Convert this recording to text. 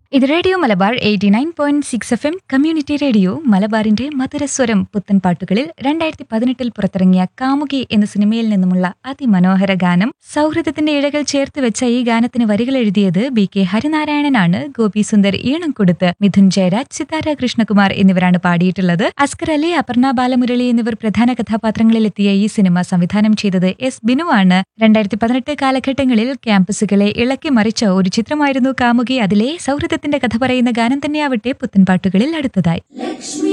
ഇത് radio Malabar eighty nine point six F M community radio മലബാറിന്റെ മധുരസ്വരം പുത്തൻ പാട്ടുകളിൽ രണ്ടായിരത്തി പതിനെട്ടിൽ പുറത്തിറങ്ങിയ കാമുകി എന്ന സിനിമയിൽ നിന്നുമുള്ള അതിമനോഹര ഗാനം സൗഹൃദത്തിന്റെ ഇഴകൾ ചേർത്ത് വെച്ച ഈ ഗാനത്തിന് വരികൾ എഴുതിയത് ബി കെ ഹരിനാരായണനാണ് ഗോപി സുന്ദർ ഈണം കൊടുത്ത് മിഥുൻ ജയരാജ് സിതാര കൃഷ്ണകുമാർ എന്നിവരാണ് പാടിയിട്ടുള്ളത് അസ്കർ അലി അപർണ ബാലമുരളി എന്നിവർ പ്രധാന കഥാപാത്രങ്ങളിലെത്തിയ ഈ സിനിമ സംവിധാനം ചെയ്തത് എസ് ബിനുവാണ് രണ്ടായിരത്തി പതിനെട്ട് കാലഘട്ടങ്ങളിൽ ക്യാമ്പസുകളെ ഇളക്കി മറിച്ച ഒരു ചിത്രമായിരുന്നു കാമുകി അതിലെ സൗഹൃദത്തിന്റെ കഥ പറയുന്ന ഗാനം തന്നെയാവട്ടെ പുത്തൻപാട്ടുകളിൽ അടുത്തതായി ലക്ഷ്മി